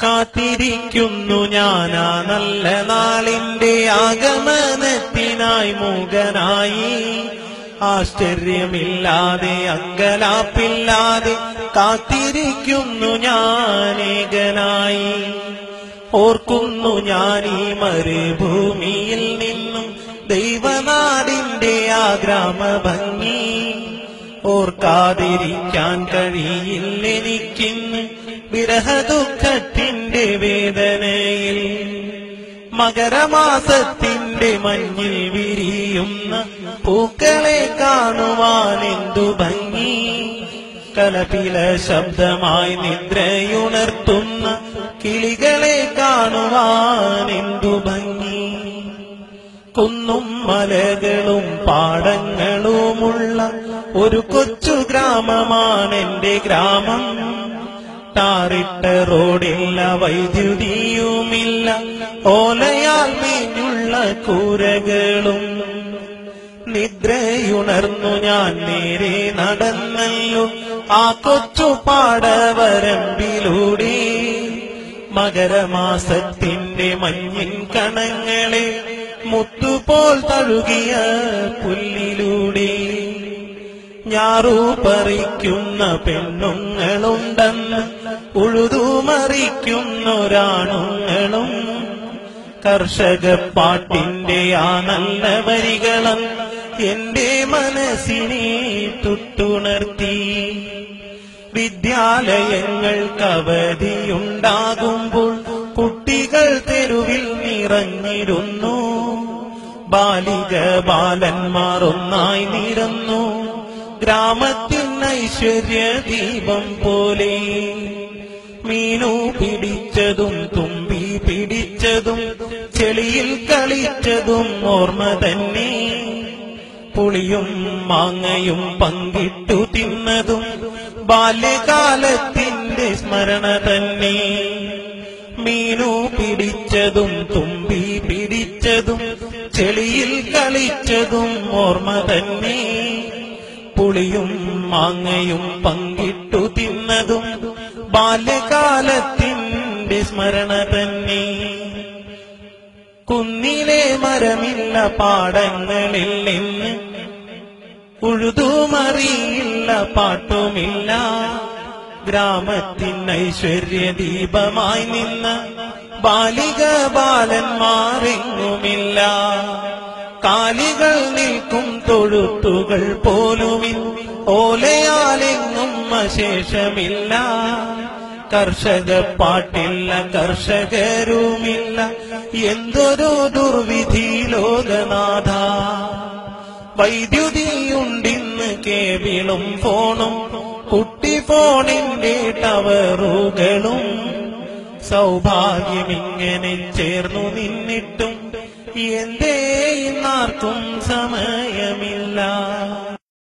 കാത്തിരിക്കുന്നു ഞാനാ നല്ല നാളിന്റെ ആഗമനത്തിനായി മൂകനായി ആശ്ചര്യമില്ലാതെ അങ്കലാപ്പില്ലാതെ കാത്തിരിക്കുന്നു ഞാനേകനായി ഓർക്കുന്നു ഞാൻ ഈ മരുഭൂമിയിൽ നിന്നും ദൈവനാടിന്റെ ആ ഗ്രാമഭംഗി ഓർക്കാതിരിക്കാൻ കഴിയില്ലെനിക്കിന്ന് വിരഹദുഃഖത്തിന്റെ വേദനയിൽ മകരമാസത്തിന്റെ മഞ്ഞിൽ വിരിയുന്ന പൂക്കളെ കാണുവാൻ എന്തു ഭംഗി കലപില ശബ്ദമായി നിദ്രയുണർത്തുന്ന കിളികളെ കാണുവാൻ എന്തു ഭംഗി കുന്നും മലകളും പാടങ്ങളുമുള്ള ഒരു കൊച്ചു ഗ്രാമമാണ് എന്റെ ഗ്രാമം ടാറിട്ട റോഡില്ല വൈദ്യുതിയുമില്ല ഓലയാൽ മീഞ്ഞുള്ള കൂരകളും നിദ്രയുണർന്നു ഞാൻ നേരെ നടന്നല്ലോ ആ കൊച്ചു പാടവരമ്പിലൂടെ മകരമാസത്തിന്റെ മഞ്ഞിൻ കണങ്ങളെ മുത്തുപോൽ തഴുകിയ പുല്ലിലൂടെ ഞാറു പറിക്കുന്ന പെണ്ണുങ്ങളുണ്ടെന്ന് ഉഴുതുമറിക്കുന്നൊരാണുങ്ങളും കർഷക പാട്ടിന്റെ ആ നല്ല വരികളും എന്റെ മനസ്സിനെ തൊട്ടുണർത്തി വിദ്യാലയങ്ങൾക്ക് അവധിയുണ്ടാകുമ്പോൾ കുട്ടികൾ തെരുവിൽ നിറഞ്ഞിരുന്നു ബാലിക ബാലന്മാർ ഒന്നായി നിരന്നു ഗ്രാമത്തിൻ ഐശ്വര്യ ദീപം പോലെ മീനു പിടിച്ചതും തുമ്പി പിടിച്ചതും ചെളിയിൽ കളിച്ചതും ഓർമ്മ തന്നെ പുളിയും മാങ്ങയും പങ്കിട്ടു തിന്നതും ബാല്യകാലത്തിന്റെ സ്മരണ തന്നെ മീനു പിടിച്ചതും തുമ്പി പിടിച്ചതും ചെളിയിൽ കളിച്ചതും ഓർമ്മ തന്നെ പുളിയും മാങ്ങയും പങ്കിട്ടു തിന്നതും ബാല്യകാലത്തിന്റെ സ്മരണ തന്നെ കുന്നിലെ മരമില്ല പാടങ്ങളിൽ നിന്ന് ഉഴുതുമറിയില്ല പാട്ടുമില്ല ഗ്രാമത്തിൻ ഐശ്വര്യ ദീപമായി നിന്ന് ബാലിക ബാലന്മാരെങ്ങുമില്ല കാലികൾ നിൽക്കും തൊഴുത്തുകൾ പോലുമിൻ ഓലയാലെങ്ങും അശേഷമില്ല കർഷക പാട്ടില്ല കർഷകരുമില്ല എന്തൊരു ദുർവിധി ലോകനാഥ വൈദ്യുതിയുണ്ടിന്ന് കേബിളും ഫോണും കുട്ടി ഫോണിന്റെ ടവറുകളും സൗഭാഗ്യമിങ്ങനെ ചേർന്നു നിന്നിട്ടും എന്തേ ഇന്നാർക്കും സമയമില്ല